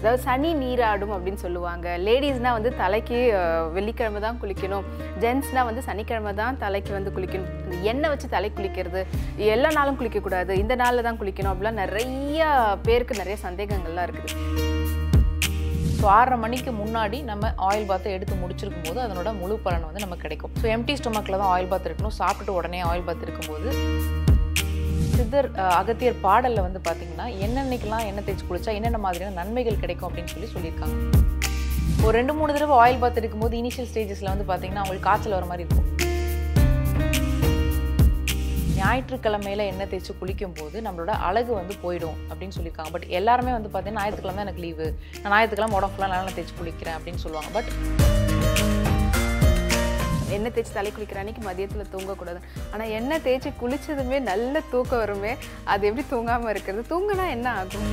அதாவது சனி நீராடும் அப்படின்னு சொல்லுவாங்க லேடிஸ்னால் வந்து தலைக்கு அஹ், வெள்ளிக்கிழமை தான் குளிக்கணும் ஜென்ஸ்னால் வந்து சனிக்கிழமை தான் தலைக்கு வந்து குளிக்கணும் இந்த எண்ணெய் வச்சு தலை குளிக்கிறது எல்லா நாளும் குளிக்கக்கூடாது இந்த நாளில் தான் குளிக்கணும் அப்படிலாம் நிறைய பேருக்கு நிறைய சந்தேகங்கள்லாம் இருக்குது ஸோ ஆறரை மணிக்கு முன்னாடி நம்ம ஆயில் பாத்தை எடுத்து முடிச்சிருக்கும் போது அதனோட முழு பலன் வந்து நமக்கு கிடைக்கும் ஸோ எம்டி ஸ்டொமக்கில் தான் ஆயில் பாத் இருக்கணும் சாப்பிட்டுட்டு உடனே ஆயில் பாத் இருக்கும்போது சித்தர் அஹ், அகத்தியர் பாடலில் வந்து பார்த்தீங்கன்னா என்னென்னைக்கெல்லாம் எண்ணெய் தேய்ச்சி குளிச்சா என்னென்ன மாதிரியான நன்மைகள் கிடைக்கும் அப்படின்னு சொல்லி சொல்லியிருக்காங்க ஒரு ரெண்டு மூணு தடவை ஆயில் பாத் இருக்கும்போது இனிஷியல் ஸ்டேஜஸில் வந்து பார்த்தீங்கன்னா அவங்களுக்கு காய்ச்சல் வர மாதிரி இருக்கும் ஞாயிற்றுக்கிழமையில எண்ணெய் தேய்ச்சி குளிக்கும் போது நம்மளோட அழகு வந்து போயிடும் அப்படின்னு சொல்லியிருக்காங்க பட் எல்லாருமே வந்து பார்த்தீங்கன்னா ஞாயிற்றுக்கிழமை தான் எனக்கு லீவு நான் ஞாயிற்றுக்கிழமை உடம்பு ஃபுல்லாக நல்லா தேய்ச்சி குளிக்கிறேன் அப்படின்னு சொல்லுவாங்க பட் எண்ணெய் தேய்ச்சி தலை குளிக்கிற அன்னைக்கு மதியத்தில் தூங்கக்கூடாது ஆனால் எண்ணெய் தேய்ச்சி குளிச்சதுமே நல்ல தூக்கம் வருமே அது எப்படி தூங்காமல் இருக்கிறது தூங்கினா என்ன ஆகும்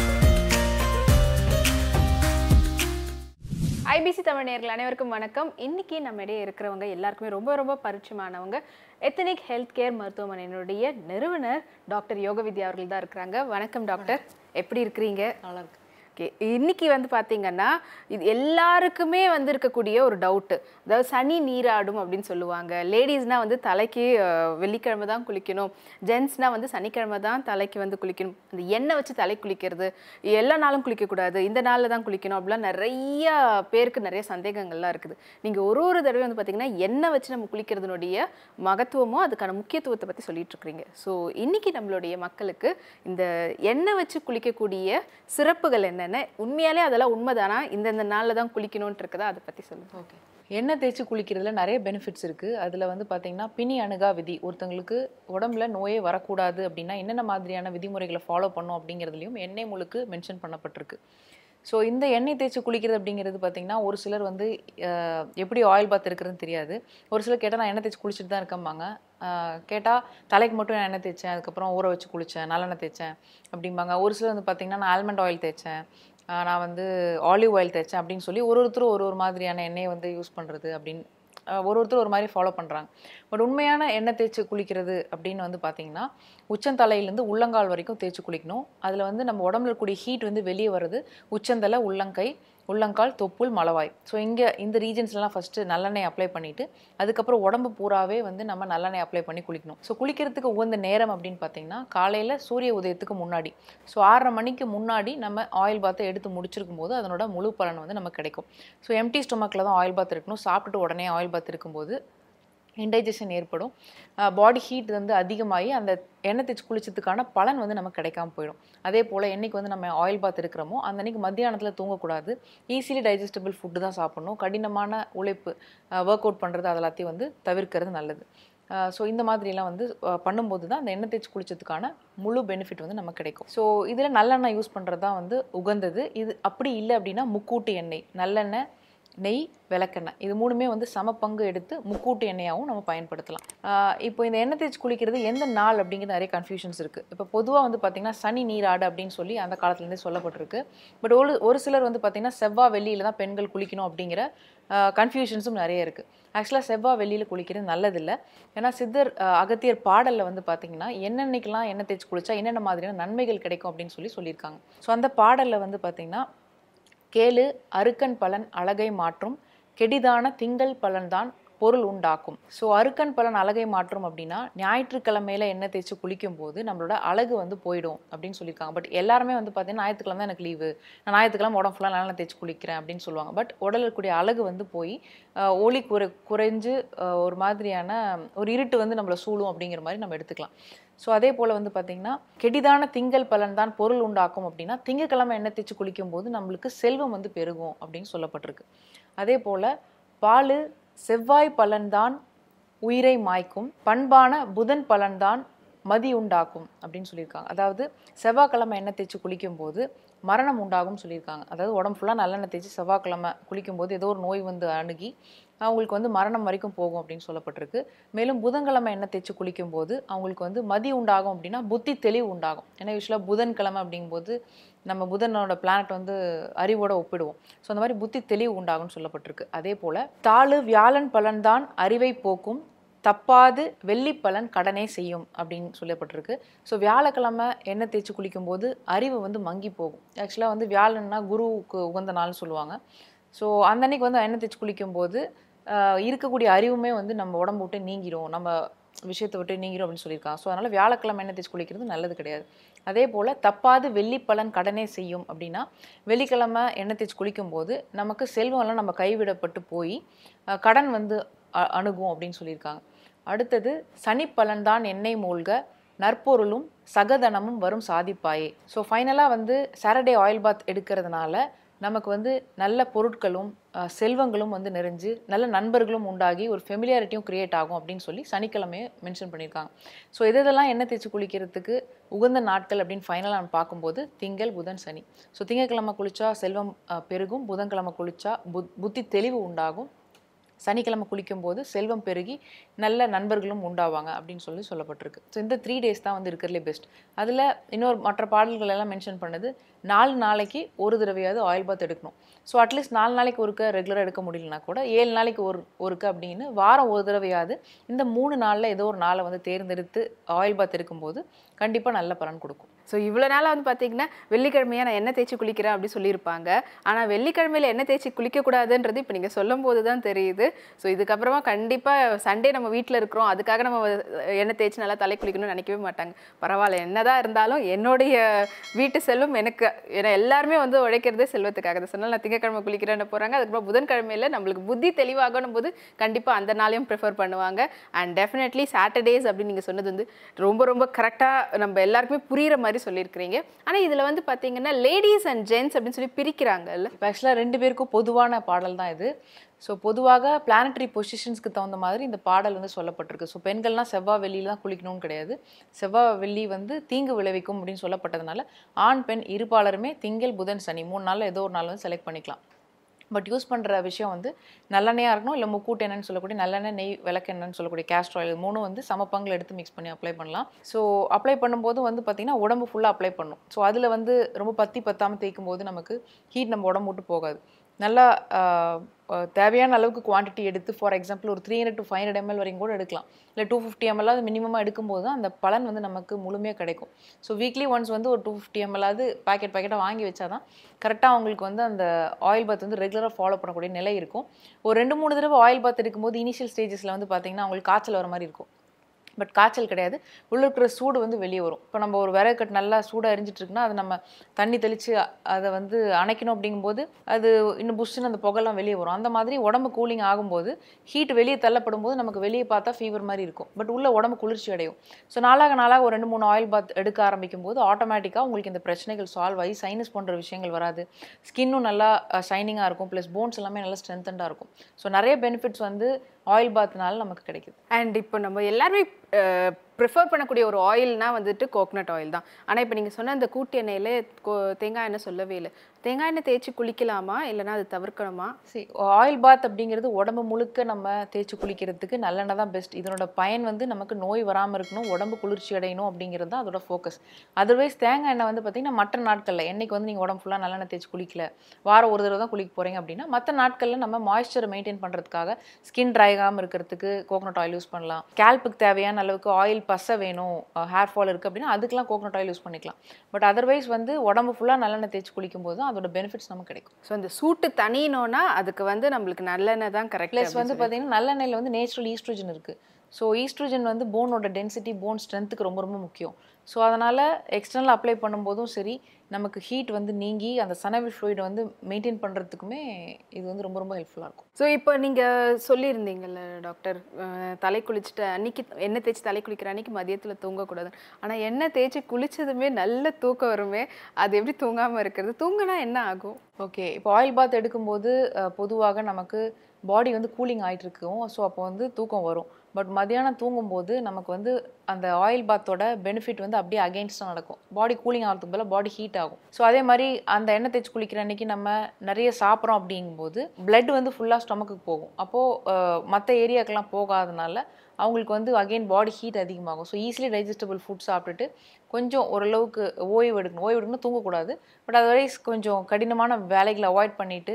ஐபிசி தமிழ் நேயர்கள் அனைவருக்கும் வணக்கம் இன்னைக்கு நம்ம இடையே இருக்கிறவங்க எல்லாருக்குமே ரொம்ப ரொம்ப பரிச்சயமானவங்க எத்தனிக் ஹெல்த் கேர் மருத்துவமனையினுடைய நிறுவனர் டாக்டர் யோக வித்யா அவர்கள் தான் இருக்கிறாங்க வணக்கம் டாக்டர் எப்படி இருக்கிறீங்க நல்லா இருக்கு ஓகே இன்னைக்கு வந்து பார்த்தீங்கன்னா இது எல்லாருக்குமே வந்து இருக்கக்கூடிய ஒரு டவுட்டு அதாவது சனி நீராடும் அப்படின்னு சொல்லுவாங்க லேடிஸ்னால் வந்து தலைக்கு அஹ், வெள்ளிக்கிழமை தான் குளிக்கணும் ஜென்ஸ்னால் வந்து சனிக்கிழமை தான் தலைக்கு வந்து குளிக்கணும் அந்த எண்ணெய் வச்சு தலை குளிக்கிறது எல்லா நாளும் குளிக்கக்கூடாது இந்த நாளில் தான் குளிக்கணும் அப்படிலாம் நிறைய பேருக்கு நிறைய சந்தேகங்கள்லாம் இருக்குது நீங்கள் ஒரு ஒரு தடவை வந்து பார்த்தீங்கன்னா எண்ணெய் வச்சு நம்ம குளிக்கிறதுனுடைய மகத்துவமும் அதுக்கான முக்கியத்துவத்தை பற்றி சொல்லிட்டு இருக்கிறீங்க ஸோ இன்னைக்கு நம்மளுடைய மக்களுக்கு இந்த எண்ணெய் வச்சு குளிக்கக்கூடிய சிறப்புகள் என்னென்ன உண்மையாலே அதெல்லாம் உண்மைதானா இந்தந்த நாளில் தான் குளிக்கணும்னு இருக்குதா அதை பற்றி சொல்லுங்க ஓகே எண்ணெய் தேய்ச்சி குளிக்கிறதுல நிறைய பெனிஃபிட்ஸ் இருக்குது அதில் வந்து பார்த்தீங்கன்னா பிணி அணுகா விதி ஒருத்தங்களுக்கு உடம்புல நோயே வரக்கூடாது அப்படின்னா என்னென்ன மாதிரியான விதிமுறைகளை ஃபாலோ பண்ணும் அப்படிங்கிறதுலையும் எண்ணெய் முழுக்கு மென்ஷன் பண்ணப்பட்டிருக்கு ஸோ இந்த எண்ணெய் தேய்ச்சி குளிக்கிறது அப்படிங்கிறது பார்த்தீங்கன்னா ஒரு சிலர் வந்து அஹ், எப்படி ஆயில் பாத் இருக்கிறதுன்னு தெரியாது ஒரு சிலர் கேட்டால் நான் எண்ணெய் தேய்ச்சி குளிச்சுட்டு தான் இருக்கம்பாங்க கேட்டால் தலைக்கு மட்டும் நான் எண்ணெய் தேய்ச்சேன் அதுக்கப்புறம் ஊற வச்சு குளித்தேன் நல்லெண்ணெய் தேய்ச்சேன் அப்படிம்பாங்க ஒரு சிலர் வந்து பார்த்தீங்கன்னா நான் ஆல்மண்ட் ஆயில் தேய்ச்சேன் ஆஹ் நான் வந்து ஆலிவ் ஆயில் தேய்ச்சேன் அப்படின்னு சொல்லி ஒரு ஒருத்தரும் ஒரு ஒரு மாதிரியான எண்ணெயை வந்து யூஸ் பண்ணுறது அப்படின்னு ஆஹ் ஒரு ஒருத்தர் ஒரு மாதிரி ஃபாலோ பண்ணுறாங்க பட் உண்மையான எண்ணெய் தேய்ச்சி குளிக்கிறது அப்படின்னு வந்து பார்த்தீங்கன்னா உச்சந்தலையிலேருந்து உள்ளங்கால் வரைக்கும் தேய்ச்சி குளிக்கணும் அதில் வந்து நம்ம உடம்புல இருக்கக்கூடிய ஹீட் வந்து வெளியே வருது உச்சந்தலை உள்ளங்கை உள்ளங்கால் தொப்புள் மலவாய் ஸோ இங்கே இந்த ரீஜன்ஸ்லாம் ஃபஸ்ட்டு நல்லெண்ணெய் அப்ளை பண்ணிவிட்டு அதுக்கப்புறம் உடம்பு பூராவே வந்து நம்ம நல்லெண்ணெய் அப்ளை பண்ணி குளிக்கணும் ஸோ குளிக்கிறதுக்கு உகந்த நேரம் அப்படின்னு பார்த்தீங்கன்னா காலையில் சூரிய உதயத்துக்கு முன்னாடி ஸோ ஆறரை மணிக்கு முன்னாடி நம்ம ஆயில் பாத்தை எடுத்து முடிச்சிருக்கும் போது அதனோட முழு பலன் வந்து நமக்கு கிடைக்கும் ஸோ எம்டி ஸ்டொமக்கில் தான் ஆயில் பாத் இருக்கணும் சாப்பிட்டுட்டு உடனே ஆயில் பாத் இருக்கும்போது இன்டைஜஷன் ஏற்படும் பாடி ஹீட் வந்து அதிகமாகி அந்த எண்ணெய் தேய்ச்சி குளிச்சதுக்கான பலன் வந்து நமக்கு கிடைக்காம போயிடும் அதே போல் என்னைக்கு வந்து நம்ம ஆயில் பாத் இருக்கிறோமோ அந்த அன்னைக்கு மத்தியானத்தில் தூங்கக்கூடாது ஈஸிலி டைஜஸ்டபிள் ஃபுட்டு தான் சாப்பிடணும் கடினமான உழைப்பு ஒர்க் அவுட் பண்ணுறது அது எல்லாத்தையும் வந்து தவிர்க்கிறது நல்லது ஸோ இந்த மாதிரிலாம் வந்து அஹ், பண்ணும்போது தான் அந்த எண்ணெய் தேய்ச்சி குளிச்சதுக்கான முழு பெனிஃபிட் வந்து நமக்கு கிடைக்கும் ஸோ இதில் நல்லெண்ணெய் யூஸ் பண்ணுறது தான் வந்து உகந்தது இது அப்படி இல்லை அப்படின்னா முக்கூட்டு எண்ணெய் நல்லெண்ணெய் நெய் விளக்கெண்ணெய் இது மூணுமே வந்து சம பங்கு எடுத்து முக்கூட்டு எண்ணெயாகவும் நம்ம பயன்படுத்தலாம் ஆஹ் இப்போ இந்த எண்ணெய் தேய்ச்சி குளிக்கிறது எந்த நாள் அப்படிங்கிறது நிறைய கன்ஃபியூஷன்ஸ் இருக்குது இப்போ பொதுவாக வந்து பார்த்திங்கன்னா சனி நீராடு அப்படின்னு சொல்லி அந்த காலத்துலேருந்தே சொல்லப்பட்டிருக்கு பட் ஒரு ஒரு சிலர் வந்து பார்த்திங்கன்னா செவ்வாய் வெள்ளியில் தான் பெண்கள் குளிக்கணும் அப்படிங்கிற கன்ஃபியூஷன்ஸும் நிறைய இருக்குது ஆக்சுவலாக செவ்வாய் வெள்ளியில் குளிக்கிறது நல்லதில்லை ஏன்னா சித்தர் ஆஹ் அகத்தியர் பாடலில் வந்து பார்த்திங்கன்னா என்னென்னைக்கெல்லாம் எண்ணெய் தேய்ச்சி குளிச்சா என்னென்ன மாதிரியான நன்மைகள் கிடைக்கும் அப்படின்னு சொல்லி சொல்லியிருக்காங்க ஸோ அந்த பாடலில் வந்து பார்த்திங்கன்னா கேளு அருக்கன் பலன் அழகை மாற்றும் கெடிதான திங்கள் பலன்தான் பொருள் உண்டாக்கும் ஸோ அருக்கன் பலன் அழகை மாற்றும் அப்படின்னா ஞாயிற்றுக்கிழமையில எண்ணெய் தேய்ச்சி குளிக்கும் போது நம்மளோட அழகு வந்து போயிடும் அப்படின்னு சொல்லியிருக்காங்க பட் எல்லாருமே வந்து பார்த்தீங்கன்னா ஞாயிற்றுக்கிழமை தான் எனக்கு லீவு நான் ஞாயிற்றுக்கிழமை உடம்பு ஃபுல்லாக நல்லா தேய்ச்சி குளிக்கிறேன் அப்படின்னு சொல்லுவாங்க பட் உடலில் இருக்கக்கூடிய அழகு வந்து போய் ஆஹ், ஒளி குறை குறைஞ்சு ஆஹ், ஒரு மாதிரியான ஒரு இருட்டு வந்து நம்மளை சூழும் அப்படிங்கிற மாதிரி நம்ம எடுத்துக்கலாம் ஸோ அதே போல் வந்து பார்த்திங்கன்னா கெடிதான திங்கள் பலன் தான் பொருள் உண்டாக்கும் அப்படின்னா திங்கக்கிழமை எண்ணெய் தேய்ச்சி குளிக்கும் போது நம்மளுக்கு செல்வம் வந்து பெருகும் அப்படின்னு சொல்லப்பட்டிருக்கு அதே போல் பால் செவ்வாய் பலன்தான் உயிரை மாய்க்கும் பண்பான புதன் பலன்தான் மதி உண்டாக்கும் அப்படின்னு சொல்லியிருக்காங்க அதாவது செவ்வாய்க்கிழமை எண்ணெய் தேய்ச்சி குளிக்கும்போது மரணம் உண்டாகும்னு சொல்லியிருக்காங்க அதாவது உடம்பு ஃபுல்லாக நல்லெண்ணெய் தேய்ச்சி செவ்வாய்க்கிழமை குளிக்கும்போது ஏதோ ஒரு நோய் வந்து அணுகி அவங்களுக்கு வந்து மரணம் வரைக்கும் போகும் அப்படின்னு சொல்லப்பட்டிருக்கு மேலும் புதன்கிழமை எண்ணெய் தேய்ச்சி குளிக்கும்போது அவங்களுக்கு வந்து மதி உண்டாகும் அப்படின்னா புத்தி தெளிவு உண்டாகும் ஏன்னா யூஸ்வலாக புதன்கிழமை அப்படிங்கும்போது நம்ம புதனோட பிளானட் வந்து அறிவோட ஒப்பிடுவோம் ஸோ அந்த மாதிரி புத்தி தெளிவு உண்டாகும்னு சொல்லப்பட்டிருக்கு அதே போல் தாளு வியாழன் பலன்தான் அறிவை போக்கும் தப்பாது வெள்ளிப்பலன் கடனே செய்யும் அப்படின்னு சொல்லப்பட்டிருக்கு ஸோ வியாழக்கிழமை எண்ணெய் தேய்ச்சி குளிக்கும்போது அறிவு வந்து மங்கி போகும் ஆக்சுவலாக வந்து வியாழன்னா குருவுக்கு உகந்த நாள்னு சொல்லுவாங்க ஸோ அந்த அன்னைக்கு வந்து எண்ணெய் தேய்ச்சி குளிக்கும்போது ஆஹ் இருக்கக்கூடிய அறிவுமே வந்து நம்ம உடம்பு விட்டு நீங்கிடும் நம்ம விஷயத்தை விட்டு நீங்கிடும் அப்படின்னு சொல்லியிருக்காங்க ஸோ அதனால் வியாழக்கிழமை எண்ணெய் தேய்ச்சி குளிக்கிறது நல்லது கிடையாது அதே போல் தப்பாது வெள்ளிப்பலன் கடனே செய்யும் அப்படின்னா வெள்ளிக்கிழமை எண்ணெய் தேய்ச்சி குளிக்கும்போது நமக்கு செல்வம்லாம் நம்ம கைவிடப்பட்டு போய் ஆஹ் கடன் வந்து அ- அணுகும் அப்படின்னு சொல்லியிருக்காங்க அடுத்தது சனிப்பலன் தான் எண்ணெய் மூழ்க நற்பொருளும் சகதனமும் வரும் சாதிப்பாயே ஸோ ஃபைனலாக வந்து சாட்டர்டே ஆயில் பாத் எடுக்கிறதுனால நமக்கு வந்து நல்ல பொருட்களும் அஹ், செல்வங்களும் வந்து நிறைஞ்சு நல்ல நண்பர்களும் உண்டாகி ஒரு ஃபெமிலியாரிட்டியும் கிரியேட் ஆகும் அப்படின்னு சொல்லி சனிக்கிழமையை மென்ஷன் பண்ணியிருக்காங்க ஸோ இது இதெல்லாம் எண்ணெய் தேய்ச்சி குளிக்கிறதுக்கு உகந்த நாட்கள் அப்படின்னு ஃபைனலாக நம்ம பார்க்கும்போது திங்கள் புதன் சனி ஸோ திங்கட்கிழமை குளிச்சா செல்வம் அஹ், பெருகும் புதன்கிழமை குளிச்சா புத் புத்தி தெளிவு உண்டாகும் சனிக்கிழமை குளிக்கும்போது செல்வம் பெருகி நல்ல நண்பர்களும் உண்டாவாங்க அப்படின்னு சொல்லி சொல்லப்பட்டிருக்கு ஸோ இந்த த்ரீ டேஸ் தான் வந்து இருக்கிறதுலே பெஸ்ட் அதில் இன்னொரு மற்ற பாடல்கள் எல்லாம் மென்ஷன் பண்ணது நாலு நாளைக்கு ஒரு தடவையாவது ஆயில் பாத் எடுக்கணும் ஸோ அட்லீஸ்ட் நாலு நாளைக்கு ஒருக்க ரெகுலராக எடுக்க முடியலனா கூட ஏழு நாளைக்கு ஒரு ஒருக்க அப்படின்னு வாரம் ஒரு தடவையாவது இந்த மூணு நாளில் ஏதோ ஒரு நாளை வந்து தேர்ந்தெடுத்து ஆயில் பாத் எடுக்கும்போது கண்டிப்பாக நல்ல பலன் கொடுக்கும் ஸோ இவ்வளோ நாளாக வந்து பார்த்தீங்கன்னா வெள்ளிக்கிழமையா நான் எண்ணெய் தேய்ச்சி குளிக்கிறேன் அப்படி சொல்லியிருப்பாங்க ஆனால் வெள்ளிக்கிழமையில எண்ணெய் தேய்ச்சி குளிக்கக்கூடாதுன்றது இப்போ நீங்கள் சொல்லும் போது தான் தெரியுது ஸோ இதுக்கப்புறமா கண்டிப்பாக சண்டே நம்ம வீட்டில் இருக்கிறோம் அதுக்காக நம்ம எண்ணெய் தேய்ச்சி நல்லா தலை குளிக்கணும்னு நினைக்கவே மாட்டாங்க பரவாயில்ல என்னதான் இருந்தாலும் என்னுடைய வீட்டு செல்வம் எனக்கு ஏன்னா எல்லாருமே வந்து உழைக்கிறதே செல்வத்துக்காக தான் சொன்னால் நான் திங்கக்கிழமை குளிக்கிறேன்னு போகிறாங்க அதுக்கப்புறம் புதன்கிழமையில நம்மளுக்கு புத்தி தெளிவாகணும் போது கண்டிப்பாக அந்த நாளையும் ப்ரிஃபர் பண்ணுவாங்க அண்ட் டெஃபினெட்லி சாட்டர்டேஸ் அப்படின்னு நீங்கள் சொன்னது வந்து ரொம்ப ரொம்ப கரெக்டாக நம்ம எல்லாருக்குமே புரியுற மாதிரி சொல்லியிருக்கிறீங்க ஆனால் இதில் வந்து பார்த்தீங்கன்னா லேடிஸ் அண்ட் ஜென்ட்ஸ் அப்படின்னு சொல்லி பிரிக்கிறாங்கல்ல இப்போ ஆக்சுவலாக ரெண்டு பேருக்கும் பொதுவான பாடல் தான் இது ஸோ பொதுவாக பிளானட்டரி பொசிஷன்ஸ்க்கு தகுந்த மாதிரி இந்த பாடல் வந்து சொல்லப்பட்டிருக்கு ஸோ பெண்கள்லாம் செவ்வாய் வெள்ளியில தான் குளிக்கணும்னு கிடையாது செவ்வாய் வெள்ளி வந்து தீங்கு விளைவிக்கும் அப்படின்னு சொல்லப்பட்டதுனால ஆண் பெண் இருபாலருமே திங்கள் புதன் சனி மூணு நாளில் ஏதோ ஒரு நாள் வந்து செலக்ட் பண்ணிக்கலாம் பட் யூஸ் பண்ணுற விஷயம் வந்து நல்லெண்ணெயாக இருக்கணும் இல்லை முக்கூட்டு எண்ணெய்னு சொல்லக்கூடிய நல்லெண்ணெய் நெய் விளக்கெண்ணெய்னு சொல்லக்கூடிய கேஸ்ட்ர் ஆயில் இது மூணும் வந்து சமப்பங்கில் எடுத்து மிக்ஸ் பண்ணி அப்ளை பண்ணலாம் ஸோ அப்ளை பண்ணும்போது வந்து பார்த்திங்கன்னா உடம்பு ஃபுல்லாக அப்ளை பண்ணும் ஸோ அதில் வந்து ரொம்ப பத்தி பத்தாமல் தேய்க்கும் போது நமக்கு ஹீட் நம்ம உடம்பு விட்டு போகாது நல்லா ஆஹ், ஆஹ், தேவையான அளவுக்கு குவாண்டிட்டி எடுத்து ஃபார் எக்ஸாம்பிள் ஒரு three hundred to five hundred ml வரைக்கும் கூட எடுக்கலாம் இல்லை டூ ஃபிஃப்டி எம்எல்லாவது மினிமமாக எடுக்கும்போது தான் அந்த பலன் வந்து நமக்கு முழுமையாக கிடைக்கும் ஸோ வீக்லி ஒன்ஸ் வந்து ஒரு டூ ஃபிஃப்டி எம்எல்லாவது பேக்கெட் பேக்கெட்டாக வாங்கி வச்சாதான் கரெக்டாக அவங்களுக்கு வந்து அந்த ஆயில் பாத் வந்து ரெகுலராக ஃபாலோ பண்ணக்கூடிய நிலை இருக்கும் ஒரு ரெண்டு மூணு தடவை ஆயில் பாத் எடுக்கும்போது இனிஷியல் ஸ்டேஜஸில் வந்து பார்த்தீங்கன்னா அவங்களுக்கு காய்ச்சல் வர மாதிரி இருக்கும் பட் காய்ச்சல் கிடையாது உள்ள இருக்கிற சூடு வந்து வெளியே வரும் இப்போ நம்ம ஒரு விறகு கட்டு நல்லா சூடாக எரிஞ்சிட்டு இருக்குன்னா அதை நம்ம தண்ணி தெளித்து அதை வந்து அணைக்கணும் அப்படிங்கும்போது அது இன்னும் புஷ்ஷுன்னு அந்த புகைலாம் வெளியே வரும் அந்த மாதிரி உடம்பு கூலிங் ஆகும்போது ஹீட் வெளியே தள்ளப்படும் போது நமக்கு வெளியே பார்த்தா ஃபீவர் மாதிரி இருக்கும் பட் உள்ள உடம்பு குளிர்ச்சி அடையும் ஸோ நாளாக நாளாக ஒரு ரெண்டு மூணு ஆயில் பாத் எடுக்க ஆரம்பிக்கும் போது ஆட்டோமேட்டிக்காக உங்களுக்கு இந்த பிரச்சனைகள் சால்வ் ஆகி சைனஸ் போன்ற விஷயங்கள் வராது ஸ்கின்னும் நல்லா ஷைனிங்காக இருக்கும் ப்ளஸ் போன்ஸ் எல்லாமே நல்லா ஸ்ட்ரென்தண்டாக இருக்கும் ஸோ நிறைய பெனிஃபிட்ஸ் வந்து ஆயில் பாத்னால நமக்கு கிடைக்குது அண்ட் இப்போ நம்ம எல்லாருமே ப்ரிஃபர் பண்ணக்கூடிய ஒரு ஆயில்னா வந்துட்டு கோகனட் ஆயில் தான் ஆனால் இப்போ நீங்கள் சொன்ன அந்த கூட்டு எண்ணெயில் தேங்காய் எண்ணெய் சொல்லவே இல்லை தேங்காய் எண்ணெய் தேய்ச்சி குளிக்கலாமா இல்லைன்னா அது தவிர்க்கணுமா சரி ஆயில் பாத் அப்படிங்கிறது உடம்பு முழுக்க நம்ம தேய்ச்சி குளிக்கிறதுக்கு நல்லெண்ணெய் தான் பெஸ்ட் இதனோட பயன் வந்து நமக்கு நோய் வராமல் இருக்கணும் உடம்பு குளிர்ச்சி அடையணும் அப்படிங்கிறது தான் அதோட ஃபோக்கஸ் அதர்வைஸ் தேங்காய் எண்ணெய் வந்து பார்த்தீங்கன்னா மற்ற நாட்களில் என்னைக்கு வந்து நீங்கள் உடம்பு ஃபுல்லாக நல்லெண்ணெய் தேய்ச்சி குளிக்கல வாரம் ஒரு தடவை தான் குளிக்க போகிறீங்க அப்படின்னா மற்ற நாட்களில் நம்ம மாய்ஸ்சரை மெயின்டைன் பண்ணுறதுக்காக ஸ்கின் ட்ரை ஆகாமல் இருக்கிறதுக்கு கோகனட் ஆயில் யூஸ் பண்ணலாம் கேல்புக்கு தேவையான அளவுக்கு ஆயில் பசை வேணும் ஹேர் ஃபால் இருக்குது அப்படின்னா அதுக்கெலாம் கோகனட் ஆயில் யூஸ் பண்ணிக்கலாம் பட் அதர்வைஸ் வந்து உடம்பு ஃபுல்லாக நல்லெண்ணெய் தேய்ச்சி குளிக்கும் போது தான் அதோட பெனிஃபிட்ஸ் நமக்கு கிடைக்கும் ஸோ அந்த சூட்டு தனியணும்னா அதுக்கு வந்து நம்மளுக்கு நல்லெண்ணெய் தான் கரெக்ட் ப்ளஸ் வந்து பார்த்தீங்கன்னா நல்லெண்ணெயில் வந்து நேச்சுரல் ஈஸ்ட்ரோஜன் இருக்குது ஸோ ஈஸ்ட்ரோஜன் வந்து போனோட டென்சிட்டி போன் ஸ்ட்ரென்த்துக்கு ரொம்ப ரொம்ப முக்கியம் ஸோ அதனால் எக்ஸ்டர்னல் அப்ளை பண்ணும்போதும் சரி நமக்கு ஹீட் வந்து நீங்கி அந்த சனவில் ஃப்ளூயிடை வந்து மெயின்டைன் பண்ணுறதுக்குமே இது வந்து ரொம்ப ரொம்ப ஹெல்ப்ஃபுல்லாக இருக்கும் ஸோ இப்போ நீங்கள் சொல்லியிருந்தீங்கல்ல டாக்டர் அஹ், தலை குளிச்சுட்டு அன்னைக்கு எண்ணெய் தேய்ச்சி தலை குளிக்கிற அன்னைக்கு மதியத்தில் தூங்கக்கூடாது ஆனால் எண்ணெய் தேய்ச்சி குளிச்சதுமே நல்ல தூக்கம் வருமே அது எப்படி தூங்காமல் இருக்கிறது தூங்கினா என்ன ஆகும் ஓகே இப்போ ஆயில் பாத் எடுக்கும்போது அஹ், பொதுவாக நமக்கு பாடி வந்து கூலிங் ஆயிட்டு இருக்கும் ஸோ அப்போ வந்து தூக்கம் வரும் பட் மத்தியானம் தூங்கும்போது நமக்கு வந்து அந்த ஆயில் பாத்தோட பெனிஃபிட் வந்து அப்படியே அகெயின்ஸ்டாக நடக்கும் பாடி கூலிங் ஆகிறதுக்கு பதிலாக பாடி ஹீட் ஆகும் ஸோ அதே மாதிரி அந்த எண்ணெய் தேய்ச்சி குளிக்கிற அன்னைக்கு நம்ம நிறைய சாப்பிட்றோம் அப்படிங்கும்போது பிளட் வந்து ஃபுல்லாக ஸ்டொமக்குக்கு போகும் அப்போது மற்ற ஏரியாக்கெல்லாம் போகாதனால அவங்களுக்கு வந்து அகெயின் பாடி ஹீட் அதிகமாகும் ஸோ ஈஸிலி டைஜஸ்டபிள் ஃபுட் சாப்பிட்டுட்டு கொஞ்சம் ஓரளவுக்கு ஓய்வு எடுக்கணும் ஓய்வு எடுக்கணும் தூங்கக்கூடாது பட் அதர்வைஸ் கொஞ்சம் கடினமான வேலைகளை அவாய்ட் பண்ணிட்டு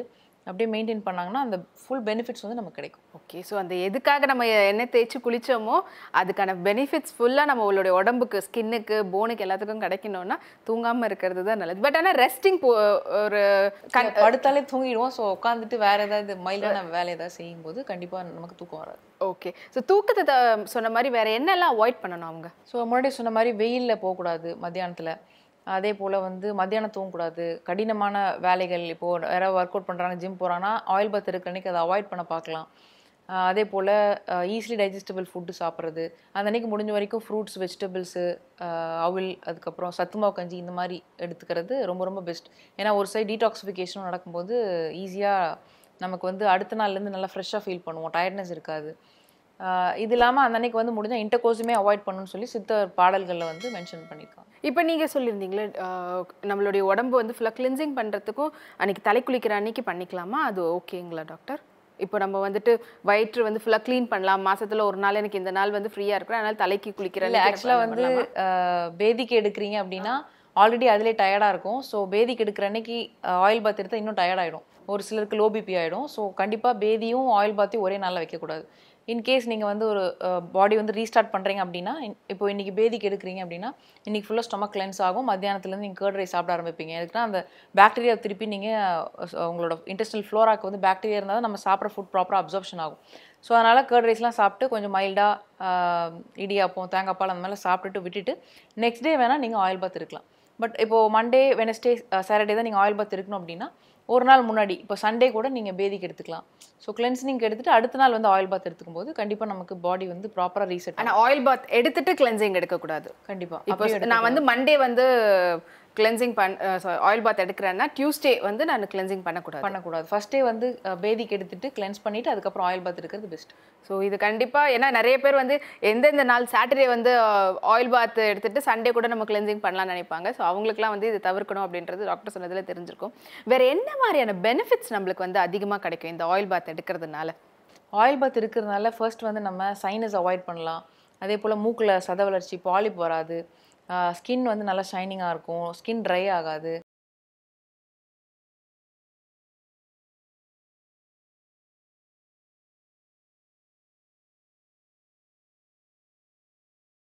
அப்படியே மெயின்டைன் பண்ணாங்கன்னா அந்த ஃபுல் பெனிஃபிட்ஸ் வந்து நமக்கு கிடைக்கும் ஓகே ஸோ அந்த எதுக்காக நம்ம எண்ணெய் தேய்ச்சி குளிச்சோமோ அதுக்கான பெனிஃபிட்ஸ் ஃபுல்லாக நம்மளுடைய உடம்புக்கு ஸ்கின்னுக்கு போனுக்கு எல்லாத்துக்கும் கிடைக்கணும்னா தூங்காமல் இருக்கிறது தான் நல்லது பட் ஆனால் ரெஸ்டிங் ஒரு கண் படுத்தாலே தூங்கிடுவோம் ஸோ உட்காந்துட்டு வேற ஏதாவது மைல்டான வேலை ஏதாவது செய்யும்போது கண்டிப்பா நமக்கு தூக்கம் வராது ஓகே ஸோ தூக்கத்தை த- சொன்ன மாதிரி வேற என்னெல்லாம் அவாய்ட் பண்ணணும் அவங்க ஸோ முன்னாடி சொன்ன மாதிரி வெயிலில் போகக்கூடாது மத்தியானத்தில் அதே போல் வந்து மத்தியானம் தூங்கக்கூடாது கடினமான வேலைகள் இப்போது யாராவது ஒர்க் அவுட் பண்ணுறாங்க ஜிம் போகிறாங்கன்னா ஆயில் பத் இருக்கிற அன்னைக்கு அதை அவாய்ட் பண்ண பார்க்கலாம் ஆஹ் அதே போல் ஈஸிலி டைஜஸ்டபிள் ஃபுட்டு சாப்பிட்றது அந்த அன்னைக்கு முடிஞ்ச வரைக்கும் ஃப்ரூட்ஸ் வெஜிடபிள்ஸு அவில் அதுக்கப்புறம் சத்துமாவு கஞ்சி இந்த மாதிரி எடுத்துக்கிறது ரொம்ப ரொம்ப பெஸ்ட் ஏன்னா ஒரு சைடு டீடாக்சிஃபிகேஷனும் நடக்கும்போது ஈஸியாக நமக்கு வந்து அடுத்த நாள்லேருந்து நல்லா ஃப்ரெஷ்ஷாக ஃபீல் பண்ணுவோம் டயர்ட்னஸ் இருக்காது ஆஹ் இது இல்லாமல் அந்த அன்னைக்கு வந்து முடிஞ்சால் இன்டர்கோஸுமே அவாய்ட் பண்ணணும்னு சொல்லி சித்தர் பாடல்களில் வந்து மென்ஷன் பண்ணியிருக்காங்க இப்போ நீங்கள் சொல்லியிருந்தீங்களே ஆஹ், நம்மளுடைய உடம்பு வந்து ஃபுல்லாக கிளின்சிங் பண்ணுறதுக்கும் அன்னைக்கு தலை குளிக்கிற அன்னைக்கு பண்ணிக்கலாமா அது ஓகேங்களா டாக்டர் இப்போ நம்ம வந்துட்டு வயிற்று வந்து ஃபுல்லாக க்ளீன் பண்ணலாம் மாசத்துல ஒரு நாள் எனக்கு இந்த நாள் வந்து ஃப்ரீயாக இருக்கிறேன் அதனால தலைக்கு குளிக்கிற இல்லை அன்னைக்கு ஆக்சுவலாக நம்ம வந்து பண்ணலாமா? ஆஹ் பேதிக்கு எடுக்கிறீங்க அப்படின்னா ஆல்ரெடி அதிலே டயர்டாக இருக்கும் ஸோ பேதிக்கு எடுக்கிற அன்னைக்கு ஆயில் பாத் எடுத்தால் இன்னும் tired ஆயிடும் ஒரு சிலருக்கு லோ பிபி ஆகிடும் ஸோ கண்டிப்பாக பேதியும் ஆயில் பாத்தையும் ஒரே நாளில் வைக்கக்கூடாது இன்கேஸ் நீங்கள் வந்து ஒரு பாடி வந்து ரீஸ்டார்ட் பண்ணுறீங்க அப்படின்னா இன்- இப்போ இன்னைக்கு பேதிக்கு எடுக்கிறீங்க அப்படின்னா இன்னைக்கு ஃபுல்லாக ஸ்டொமக் கிளென்ஸ் ஆகும் மத்தியானத்துலேருந்து நீங்கள் கேர்ட் ரைஸ் சாப்பிட ஆரம்பிப்பீங்க எதுக்குன்னா அந்த பாக்டீரியா திருப்பி நீங்கள் உங்களோட இன்டெஸ்டல் ஃப்ளோராக்கு வந்து பாக்டீரியா இருந்தால் தான் நம்ம சாப்பிட்ற ஃபுட் ப்ராப்பராக அப்சர்ப்ஷன் ஆகும் ஸோ அதனால் கேர்ட் ரைஸ்லாம் சாப்பிட்டு கொஞ்சம் மைல்டாக இடியாப்பம் தேங்காய் பால் அந்த மாதிரிலாம் சாப்பிட்டுட்டு விட்டுட்டு நெக்ஸ்ட் டே வேணால் நீங்கள் ஆயில் பாத் இருக்கலாம் பட் இப்போது மண்டே வெனஸ்டே சாட்டர்டே தான் நீங்கள் ஆயில் பாத் இருக்கணும் அப்படின்னா ஒரு நாள் முன்னாடி இப்போ சண்டே கூட நீங்கள் பேதிக்கு எடுத்துக்கலாம் ஸோ கிளென்சிங் எடுத்துட்டு அடுத்த நாள் வந்து ஆயில் பாத் எடுத்துக்கும் போது கண்டிப்பாக நமக்கு பாடி வந்து ப்ராப்பராக ரீசெட் ஆனா ஆயில் பாத் எடுத்துட்டு கிளென்சிங் எடுக்கக்கூடாது கண்டிப்பாக இப்போ நான் வந்து மண்டே வந்து கிளென்சிங் பண் ஆயில் பாத் எடுக்கிறேன்னா டியூஸ்டே வந்து நான் கிளென்சிங் பண்ணக்கூடாது பண்ணக்கூடாது ஃபர்ஸ்டே வந்து அஹ், பேதிக்கு எடுத்துட்டு கிளென்ஸ் பண்ணிட்டு அதுக்கப்புறம் ஆயில் பாத் எடுக்கிறது பெஸ்ட் ஸோ இது கண்டிப்பா ஏன்னா நிறைய பேர் வந்து எந்தெந்த நாள் சாட்டர்டே வந்து ஆயில் பாத் எடுத்துட்டு சண்டே கூட நம்ம கிளென்சிங் பண்ணலாம்னு நினைப்பாங்க ஸோ அவங்களுக்குலாம் வந்து இது தவிர்க்கணும் அப்படின்றது டாக்டர் சொன்னதுல தெரிஞ்சிருக்கும் வேற என்ன மாதிரியான பெனிஃபிட்ஸ் நம்மளுக்கு வந்து அதிகமா கிடைக்கும் இந்த ஆயில் பாத் எடுக்கிறதுனால ஆயில் பாத் இருக்கிறதுனால ஃபர்ஸ்ட் வந்து நம்ம சைனஸ் அவாய்ட் பண்ணலாம் அதே போல் மூக்கில் சத வளர்ச்சி பாலிப் வராது ஸ்கின் வந்து நல்லா ஷைனிங்காக இருக்கும் ஸ்கின் ட்ரை ஆகாது